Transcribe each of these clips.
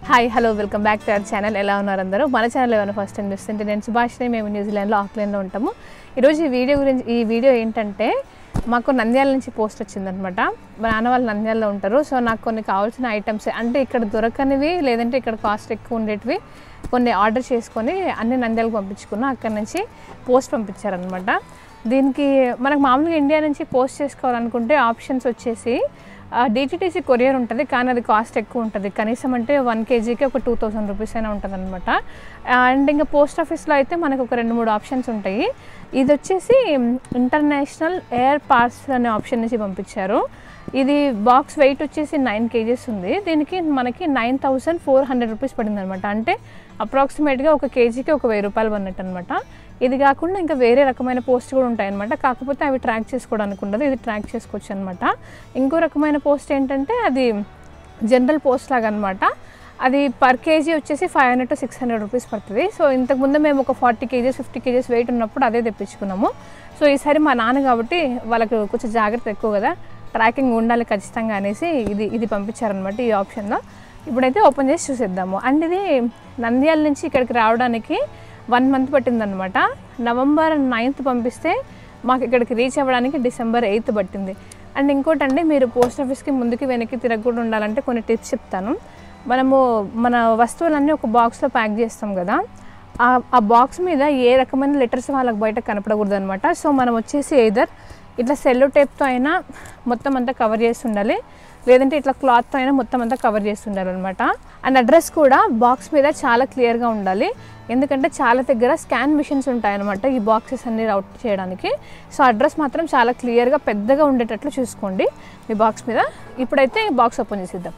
hi hello welcome back to our channel ఎలా ఉన్నారు అందరూ మన ఛానల్ ఏమైనా ఫస్ట్ టైం చూస్తుంటే నేను సుభాష్ని మేము న్యూజిలాండ్లో ఆక్లాండ్లో ఉంటాము ఈరోజు ఈ వీడియో గురించి ఈ వీడియో ఏంటంటే మాకు నంద్యాల నుంచి పోస్ట్ వచ్చిందనమాట మా నాన్న వాళ్ళు నంద్యాలలో ఉంటారు సో నాకు కొన్ని కావాల్సిన ఐటమ్స్ అంటే ఇక్కడ దొరకనివి లేదంటే ఇక్కడ కాస్ట్ ఎక్కువ ఉండేటివి కొన్ని ఆర్డర్ చేసుకొని అన్ని నంద్యాలకు పంపించుకున్నా అక్కడ నుంచి పోస్ట్ పంపించారనమాట దీనికి మనకు మామూలుగా ఇండియా నుంచి పోస్ట్ చేసుకోవాలనుకుంటే ఆప్షన్స్ వచ్చేసి డిటిటీసీ కొరియర్ ఉంటుంది కానీ అది కాస్ట్ ఎక్కువ ఉంటుంది కనీసం అంటే వన్ కేజీకి ఒక టూ థౌసండ్ రూపీస్ అయినా ఉంటుంది అనమాట అండ్ ఇంకా పోస్ట్ ఆఫీస్లో అయితే మనకు ఒక రెండు మూడు ఆప్షన్స్ ఉంటాయి ఇది వచ్చేసి ఇంటర్నేషనల్ ఎయిర్ పార్సల్ అనే ఆప్షన్ నుంచి పంపించారు ఇది బాక్స్ వెయిట్ వచ్చేసి నైన్ కేజీస్ ఉంది దీనికి మనకి nine thousand four hundred rupees పడింది అనమాట అంటే అప్రాక్సిమేట్గా ఒక కేజీకి ఒక వెయ్యి రూపాయలు పడినట్టు అనమాట ఇది కాకుండా ఇంకా వేరే రకమైన పోస్ట్ కూడా ఉంటాయి అనమాట కాకపోతే అవి ట్రాక్ చేసుకోవడానికి ఉండదు ఇది ట్రాక్ చేసుకోవచ్చు అనమాట ఇంకో రకమైన పోస్ట్ ఏంటంటే అది జనరల్ పోస్ట్ లాగా అనమాట అది పర్ కేజీ వచ్చేసి five hundred to six hundred rupees పడుతుంది సో ఇంతకుముందు మేము ఒక forty KGs fifty KGs weight ఉన్నప్పుడు అదే తెప్పించుకున్నాము సో ఈసారి మా నాన్న కాబట్టి వాళ్ళకు కొంచెం జాగ్రత్త ఎక్కువ కదా ట్రాకింగ్ ఉండాలి ఖచ్చితంగా అనేసి ఇది ఇది పంపించారనమాట ఈ ఆప్షన్లో ఇప్పుడైతే ఓపెన్ చేసి చూసేద్దాము అండ్ ఇది నంద్యాల నుంచి ఇక్కడికి రావడానికి వన్ మంత్ పట్టిందనమాట నవంబర్ నైన్త్ పంపిస్తే మాకు ఇక్కడికి రీచ్ అవ్వడానికి డిసెంబర్ ఎయిత్ పట్టింది అండ్ ఇంకోటండి మీరు పోస్ట్ ఆఫీస్కి ముందుకి వెనక్కి తిరగకుండా ఉండాలంటే కొన్ని టిప్స్ చెప్తాను మనము మన వస్తువులన్నీ ఒక బాక్స్లో ప్యాక్ చేస్తాం కదా ఆ ఆ బాక్స్ మీద ఏ రకమైన లెటర్స్ వాళ్ళకి బయట కనపడకూడదు అనమాట సో మనం వచ్చేసి ఎయిదర్ ఇట్లా సెల్లో టేప్తో అయినా మొత్తం అంతా కవర్ చేసి ఉండాలి లేదంటే ఇట్లా క్లాత్తో అయినా మొత్తం అంతా కవర్ చేసి ఉండాలి అనమాట అండ్ అడ్రస్ కూడా బాక్స్ మీద చాలా క్లియర్గా ఉండాలి ఎందుకంటే చాలా దగ్గర స్కాన్ మిషన్స్ ఉంటాయన్నమాట ఈ బాక్సెస్ అన్ని రౌట్ చేయడానికి సో అడ్రస్ మాత్రం చాలా క్లియర్గా పెద్దగా ఉండేటట్లు చూసుకోండి మీ బాక్స్ మీద ఇప్పుడైతే బాక్స్ ఓపెన్ చేసిద్దాం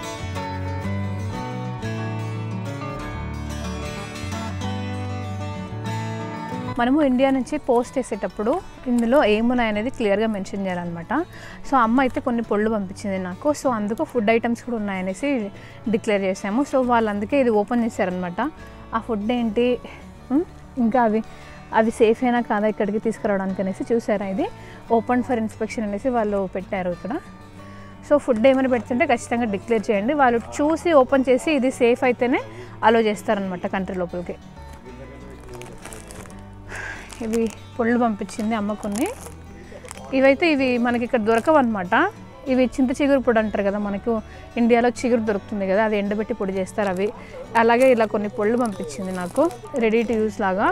మనము ఇండియా నుంచి పోస్ట్ చేసేటప్పుడు ఇందులో ఏమున్నాయి అనేది క్లియర్గా మెన్షన్ చేయాలన్నమాట సో అమ్మ అయితే కొన్ని పొళ్ళు పంపించింది నాకు సో అందుకు ఫుడ్ ఐటమ్స్ కూడా ఉన్నాయనేసి డిక్లేర్ చేసాము సో వాళ్ళు అందుకే ఇది ఓపెన్ చేశారనమాట ఆ ఫుడ్ ఏంటి ఉమ్, ఇంకా అవి అవి సేఫ్ అయినా కాదా ఇక్కడికి తీసుకురావడానికి అనేసి చూసారా ఇది ఓపెన్ ఫర్ ఇన్స్పెక్షన్ అనేసి వాళ్ళు పెట్టారు ఇక్కడ సో ఫుడ్ ఏమైనా పెడుతుంటే ఖచ్చితంగా డిక్లేర్ చేయండి వాళ్ళు చూసి ఓపెన్ చేసి ఇది సేఫ్ అయితేనే అలో చేస్తారనమాట కంట్రీ లోపలికి ఇవి పొళ్ళు పంపించింది అమ్మ కొన్ని ఇవైతే ఇవి మనకి ఇక్కడ దొరకవు అనమాట ఇవి చింత చిగురు పొడి అంటారు కదా మనకు ఇండియాలో చిగురు దొరుకుతుంది కదా అది ఎండబెట్టి పొడి చేస్తారు అవి అలాగే ఇలా కొన్ని పొళ్ళు పంపించింది నాకు రెడీ టు యూస్ లాగా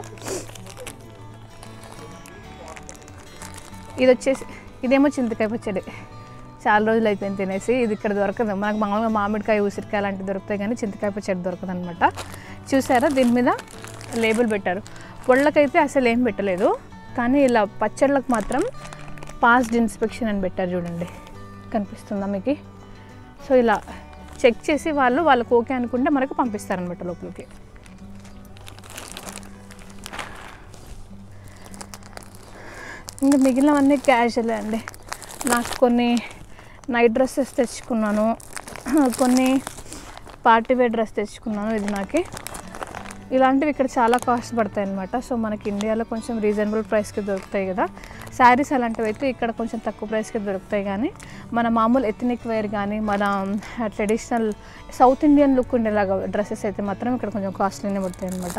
ఇది వచ్చేసి ఇదేమో చింతకాయ పచ్చడి చాలా రోజులు అయిపోయింది తినేసి ఇది ఇక్కడ దొరకదు మనకు మామూలుగా మామిడికాయ ఉసిరికాయ లాంటివి దొరుకుతాయి కానీ చింతకాయ పచ్చడి దొరకదు అనమాట చూసారా దీని మీద లేబుల్ పెట్టారు పొళ్ళకైతే అసలు ఏం పెట్టలేదు కానీ ఇలా పచ్చళ్ళకు మాత్రం పాస్డ్ ఇన్స్పెక్షన్ అని పెట్టారు చూడండి కనిపిస్తుందా మీకు సో ఇలా చెక్ చేసి వాళ్ళు వాళ్ళకి ఓకే అనుకుంటే మనకు పంపిస్తారనమాట లోపలికి ఇంకా మిగిలినవన్నీ క్యాజువలే అండి నాకు కొన్ని నైట్ డ్రెస్సెస్ తెచ్చుకున్నాను కొన్ని పార్టీ వేర్ డ్రెస్ తెచ్చుకున్నాను ఇది నాకు ఇలాంటివి ఇక్కడ చాలా కాస్ట్ పడతాయి అనమాట సో మనకి ఇండియాలో కొంచెం రీజనబుల్ ప్రైస్కి దొరుకుతాయి కదా శారీస్ అలాంటివి అయితే ఇక్కడ కొంచెం తక్కువ ప్రైస్కి దొరుకుతాయి కానీ మన మామూలు ఎథనిక్ వేర్ కానీ మన ట్రెడిషనల్ సౌత్ ఇండియన్ లుక్ ఉండేలాగా డ్రెస్సెస్ అయితే మాత్రం ఇక్కడ కొంచెం కాస్ట్లీనే పడతాయి అనమాట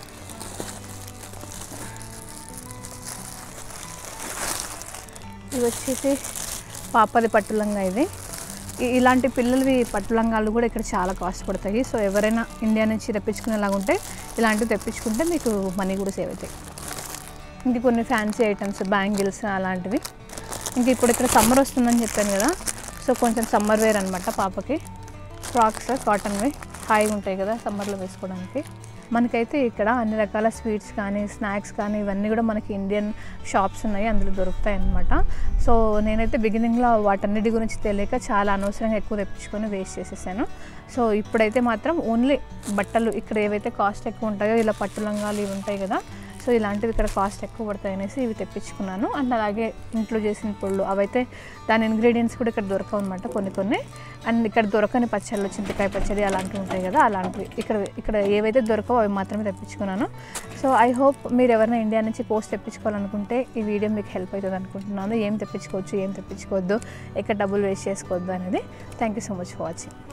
ఇవి వచ్చేసి పాపది పట్టులంగా ఇది ఇ- ఇలాంటి పిల్లలవి పట్టులంగాలు కూడా ఇక్కడ చాలా కాస్ట్ పడతాయి సో ఎవరైనా ఇండియా నుంచి తెప్పించుకునేలాగా ఉంటే ఇలాంటివి తెప్పించుకుంటే మీకు మనీ కూడా సేవ్ అవుతాయి ఇంక కొన్ని ఫ్యాన్సీ ఐటమ్స్ బ్యాంగిల్స్ అలాంటివి ఇంక ఇప్పుడు ఇక్కడ సమ్మర్ వస్తుందని చెప్పాను కదా సో కొంచెం సమ్మర్ వేర్ అనమాట పాపకి ఫ్రాక్స్ కాటన్వి హాయిగా ఉంటాయి కదా సమ్మర్లో వేసుకోవడానికి మనకైతే ఇక్కడ అన్ని రకాల స్వీట్స్ కానీ స్నాక్స్ కానీ ఇవన్నీ కూడా మనకి ఇండియన్ షాప్స్ ఉన్నాయి అందులో దొరుకుతాయి అన్నమాట సో నేనైతే బిగినింగ్లో వాటన్నిటి గురించి తెలియక చాలా అనవసరంగా ఎక్కువ తెప్పించుకొని వేస్ట్ చేసేసాను సో ఇప్పుడైతే మాత్రం ఓన్లీ బట్టలు ఇక్కడ ఏవైతే కాస్ట్ ఎక్కువ ఉంటాయో ఇలా పట్టు లంగాలు ఇవి ఉంటాయి కదా సో ఇలాంటివి ఇక్కడ కాస్ట్ ఎక్కువ పడతాయి అనేసి ఇవి తెప్పించుకున్నాను అండ్ అలాగే ఇంట్లో చేసిన పొళ్ళు అవైతే దాని ఇంగ్రీడియంట్స్ కూడా ఇక్కడ దొరకవు అనమాట కొన్ని కొన్ని అండ్ ఇక్కడ దొరకని పచ్చళ్ళు చింతకాయ పచ్చడి అలాంటివి ఉంటాయి కదా అలాంటివి ఇక్కడ ఇక్కడ ఏవైతే దొరకవో అవి మాత్రమే తెప్పించుకున్నాను సో ఐ హోప్ మీరు ఎవరైనా ఇండియా నుంచి పోస్ట్ తెప్పించుకోవాలనుకుంటే ఈ వీడియో మీకు హెల్ప్ అవుతుంది అనుకుంటున్నాను ఏం తెప్పించుకోవచ్చు ఏం తెప్పించుకోవద్దు ఎక్కడ డబ్బులు వేస్ట్ చేసుకోవద్దు అనేది thank you so much for watching